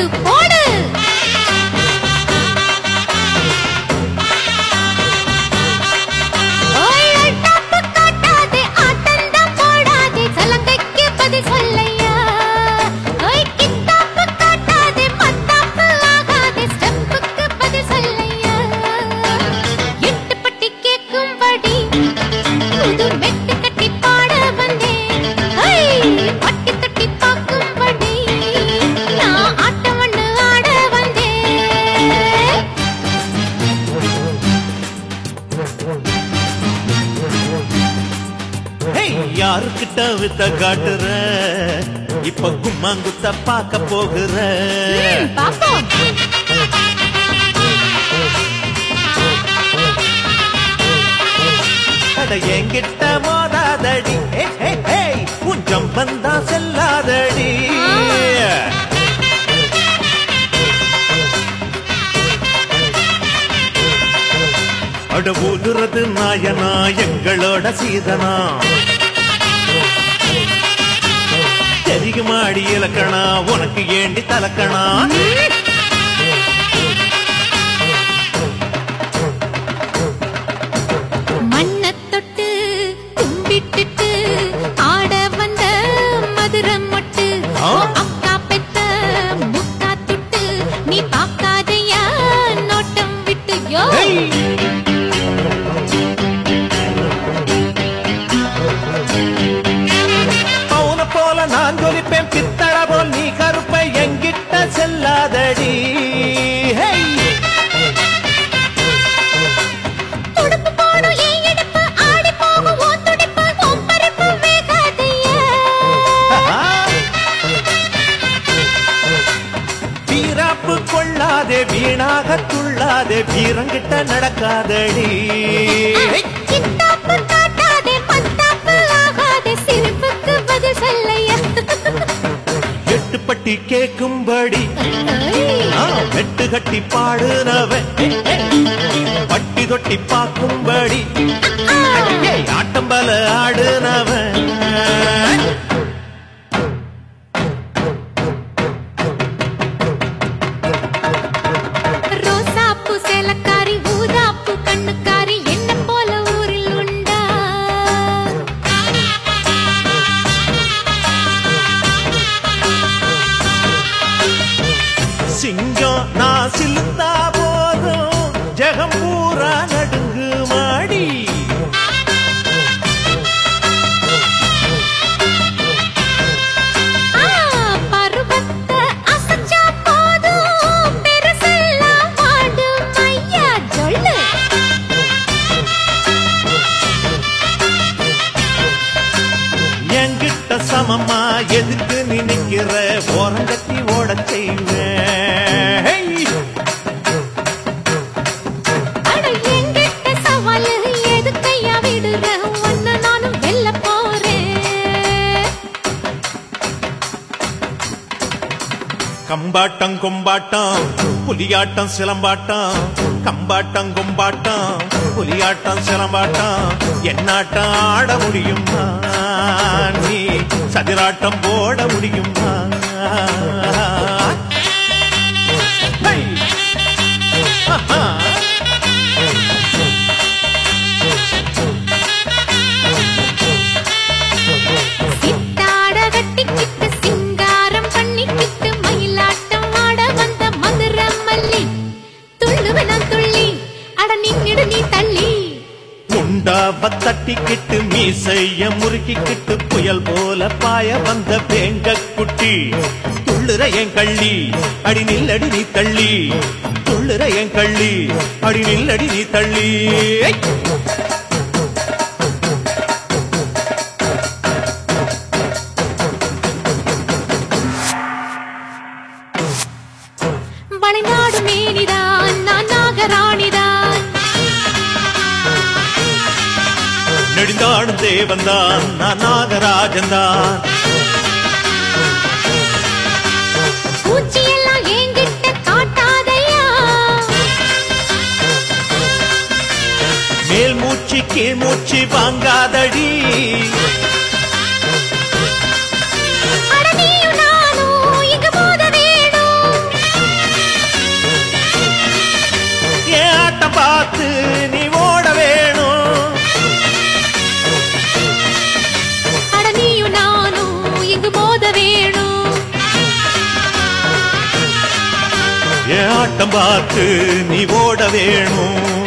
போடு ஓய், அட்டாப்பு காட்டாதே, ஆட்டந்தான் போடாதே, சலங்கைக்கு பதில் சொல்லையா. ஓய், கித்தாப்பு காட்டாதே, மத்தாப்பு ஆகாதே, ஸ்டெப்புக்கு பதில் சொல்லையா. எட்டு பட்டி கேட்கும்படி புது மெட்டு கட்டி பாட வந்தேன் ஐ, பட்டி தட்டி பார்க்கும்படி நான் ஆட்டம் ஒண்ணு ஆட வந்தேன் ஹேய், யாருக்கிட்ட வித்த காட்டுற இப்ப கும்மாங்குத்த பார்க்க போகிற ம், பாப்போம் அட என்கிட்ட மோதாதடி ஹே, ஹே, ஹேய், கொஞ்சம் வந்தா செல்லாதடி அட ஊதுறது நாயனா எங்களோட சீதனா தெரியுமாடி இலக்கணா உனக்கு ஏண்டி தலக்கணா மண்ணத் தொட்டு கும்பிட்டுட்டு ஆட வந்த மதுரம் மொட்டு ஆ? ஓ அக்கா பெத்த முக்கா துட்டு நீ பார்க்காதையா நோட்டம் விட்டு யோ ஹேய்! பவுன போல நான் ஜொலிப்பேன் பித்தள போல் நீ கருப்பை எங்கிட்ட செல்லாதடி ஹேய்! துடுப்பு போடும் என் இடுப்பு ஆடி போகும் உன் துடிப்பு உன் பருப்பு வேகாதையா ஆஹா! வீராப்பு கொள்ளாதே வீணாக துள்ளாதே வீரங்கிட்ட நடக்காதடி ஹேய்! கித்தாப்பு காட்டாதே பத்தாப்பு ஆகாதே சிரிப்புக்கு பதில் சொல்லையா எட்டு பட்டி கேட்கும்படி ஐய். ஆ, வெட்டு கட்டி பாடுனவன் பட்டி தொட்டி பார்க்கும்படி ஏய், ஆட்டம் பல ஆடுனவன் ரோசாப்பூ சேலக்காரி ஊதாப்பூ கண்ணுக்காரி என்ன போல ஊரில் உண்டா சிங்கம் நான் சிலுத்தா போதும் ஜெகம் பூரா நடுங்கு மாடி ஆ, பருவத்தை அசைச்சா போதும் பெருசெல்லாம் வாடும் ஐயா சொல்லு என்கிட்ட சமமா எதுக்கு நினைக்கிற ஓரங்கத்தி ஓடச் செய்வேன் ஹேய்! அட என்கிட்ட சவாலு எதுக்கையா விடுற ஒன்னு நானும் வெல்ல போறேன் கம்பாட்டம் கொம்பாட்டம் புலியாட்டம் சிலம்பாட்டம் கம்பாட்டம் கொம்பாட்டம் புலியாட்டம் சிலம்பாட்டம் என்னாட்டம் ஆட முடியுமா நீ சதிராட்டம் போட முடியுமா ஹை! ஆஹா! சித்தாட கட்டிக்கிட்டு சிங்காரம் பண்ணிக்கிட்டு மயிலாட்டம் ஆட வந்த மதுர மல்லி துள்ளுவன துள்ளி அட நின்னிடு நீ தள்ளி முண்டாவ தட்டிக்கிட்டு மீசைய முறுக்கிக்கிட்டு புயல் போல பாய வந்த வேங்க குட்டி துள்ளுற என் கள்ளி அடி நில்லடி நீ தள்ளி துள்ளுற என் கள்ளி அடி நில்லடி நீ தள்ளி ஐ! வளைநாடு மேனிதான் நான் நாகராணிதான் நெடுந்தாடும் தேவன்தான் நான் நாகராஜன்தான் பூச்சியெல்லாம் என்கிட்ட காட்டாதையா மேல் மூச்சு கீழ் மூச்சு வாங்காதடி அட நீயும் நானும் இங்க மோத வேணும் ஆட்டம் பார்த்து நீ ஓட வேணும்